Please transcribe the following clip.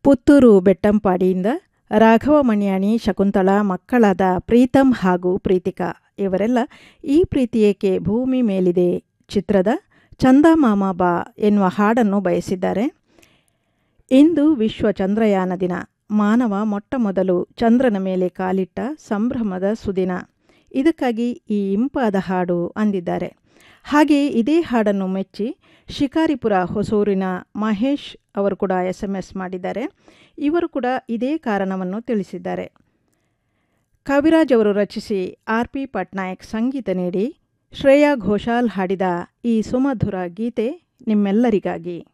ಪುತ್ತೂರು ಬೆಟ್ಟಂಪಾಡಿಯಿಂದ ರಾಘವ ಮಣಿಯಾಣಿ ಶಕುಂತಳ ಮಕ್ಕಳಾದ ಪ್ರೀತಮ್ ಹಾಗೂ ಪ್ರೀತಿಕಾ ಇವರೆಲ್ಲ ಈ ಪ್ರೀತಿ ಏಕೆ ಭೂಮಿ ಮೇಲಿದೆ ಚಿತ್ರದ ಚಂದ ಮಾಮ ಬಾ ಎನ್ನುವ ಹಾಡನ್ನು ಬಯಸಿದ್ದಾರೆ ಇಂದು ವಿಶ್ವ ಚಂದ್ರಯಾನ ದಿನ ಮಾನವ ಮೊಟ್ಟ ಮೊದಲು ಚಂದ್ರನ ಮೇಲೆ ಕಾಲಿಟ್ಟ ಸಂಭ್ರಮದ ಸುದಿನ ಇದಕ್ಕಾಗಿ ಈ ಇಂಪಾದ ಹಾಡು ಅಂದಿದ್ದಾರೆ ಹಾಗೆ ಇದೇ ಹಾಡನ್ನು ಮೆಚ್ಚಿ ಶಿಕಾರಿಪುರ ಹೊಸೂರಿನ ಮಹೇಶ್ ಅವರು ಕೂಡ ಎಸ್ ಎಮ್ ಎಸ್ ಮಾಡಿದ್ದಾರೆ ಇವರು ಕೂಡ ಇದೇ ಕಾರಣವನ್ನು ತಿಳಿಸಿದ್ದಾರೆ ಕವಿರಾಜ್ ಅವರು ರಚಿಸಿ ಆರ್ ಪಿ ಪಟ್ನಾಯಕ್ ಸಂಗೀತ ನೀಡಿ ಶ್ರೇಯಾ ಘೋಷಾಲ್ ಹಾಡಿದ ಈ ಸುಮಧುರ ಗೀತೆ ನಿಮ್ಮೆಲ್ಲರಿಗಾಗಿ